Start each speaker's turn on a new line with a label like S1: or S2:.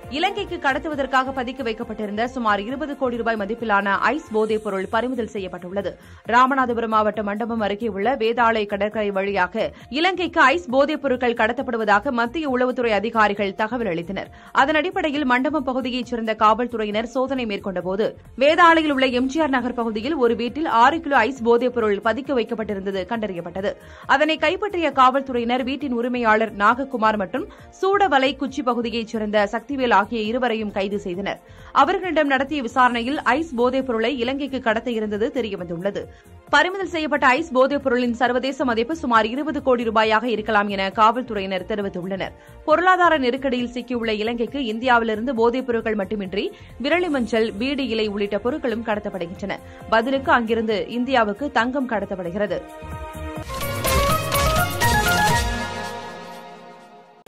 S1: இலங்கைக்கு கடத்துவதற்காக பதுக்கி வைக்கப்பட்டிருந்த சுமார் இருபது கோடி ரூபாய் மதிப்பிலான ஐஸ் போதைப் பொருள் பறிமுதல் செய்யப்பட்டுள்ளது ராமநாதபுரம் மாவட்டம் மண்டபம் அருகே உள்ள வேதாளை கடற்கரை வழியாக இலங்கைக்கு ஐஸ் போதைப் பொருட்கள் கடத்தப்படுவதாக மத்திய உளவுத்துறை அதிகாரிகள் தகவல் அளித்தனர் அதன் அடிப்படையில் மண்டபம் பகுதியைச் சேர்ந்த காவல்துறையினர் சோதனை மேற்கொண்டபோது வேதாளையில் உள்ள எம்ஜிஆர் நகர் பகுதியில் ஒரு வீட்டில் ஆறு கிலோ ஐஸ் போதைப் பொருள் பதுக்கி வைக்கப்பட்டிருந்தது கண்டறியப்பட்டது அதனை கைப்பற்றிய காவல்துறையினர் வீட்டின் உரிமையாளர் நாகக்குமார் மற்றும் சூடவலை குச்சி பகுதியைச் சேர்ந்த சக்திவேல் ஆகிய இருவரையும் கைது செய்தனர் அவர்களிடம் நடத்திய விசாரணையில் ஐஸ் போதைப் பொருளை இலங்கைக்கு கடத்த இருந்தது தெரியவந்துள்ளது பறிமுதல் செய்யப்பட்ட ஐஸ் போதைப் பொருளின் சர்வதேச மதிப்பு சுமார் இருபது கோடி ரூபாயாக இருக்கலாம் என காவல்துறையினர் தெரிவித்துள்ளனர் பொருளாதார நெருக்கடியில் சிக்கியுள்ள இலங்கைக்கு இந்தியாவிலிருந்து போதைப் பொருட்கள் மட்டுமின்றி விரலி மஞ்சள் பீடி இலை உள்ளிட்ட பொருட்களும் கடத்தப்படுகின்றன பதிலுக்கு அங்கிருந்து இந்தியாவுக்கு தங்கம் கடத்தப்படுகிறது